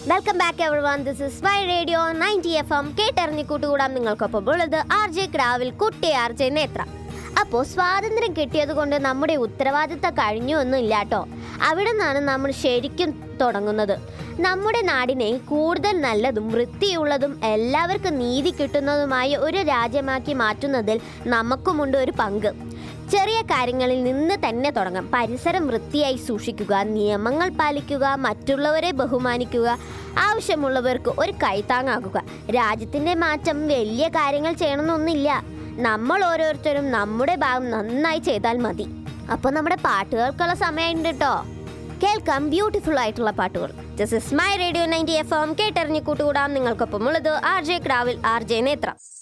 welcome back everyone this is my radio ninety F M കേട്ടറിഞ്ഞ് കൂട്ടുകൂടാം നിങ്ങൾക്കൊപ്പം ഉള്ളത് ആർ ജെ ക്രാവിൽ കുട്ടി ആർ ജെ നേത്ര അപ്പോൾ സ്വാതന്ത്ര്യം കിട്ടിയത് കൊണ്ട് നമ്മുടെ ഉത്തരവാദിത്തം കഴിഞ്ഞു ഒന്നും ഇല്ലാട്ടോ അവിടെ നിന്നാണ് നമ്മൾ ശരിക്കും തുടങ്ങുന്നത് നമ്മുടെ നാടിനെ കൂടുതൽ നല്ലതും വൃത്തിയുള്ളതും എല്ലാവർക്കും നീതി കിട്ടുന്നതുമായ ഒരു രാജ്യമാക്കി മാറ്റുന്നതിൽ നമുക്കുമുണ്ട് ഒരു പങ്ക് ചെറിയ കാര്യങ്ങളിൽ നിന്ന് തന്നെ തുടങ്ങാം പരിസരം വൃത്തിയായി സൂക്ഷിക്കുക നിയമങ്ങൾ പാലിക്കുക മറ്റുള്ളവരെ ബഹുമാനിക്കുക ആവശ്യമുള്ളവർക്ക് ഒരു കൈത്താങ്ങാകുക രാജ്യത്തിൻ്റെ മാറ്റം വലിയ കാര്യങ്ങൾ ചെയ്യണമെന്നൊന്നുമില്ല നമ്മൾ ഓരോരുത്തരും നമ്മുടെ ഭാഗം നന്നായി ചെയ്താൽ മതി അപ്പോൾ നമ്മുടെ പാട്ടുകൾക്കുള്ള സമയമുണ്ട് കേട്ടോ കേൾക്കാം ബ്യൂട്ടിഫുൾ ആയിട്ടുള്ള പാട്ടുകൾ this is my radio ninety F M കേട്ടറിഞ്ഞ് കൂട്ടുകൂടാം നിങ്ങൾക്കൊപ്പം ഉള്ളത് ആർ ജെ ക്രാവിൽ ആർ ജെ നേത്ര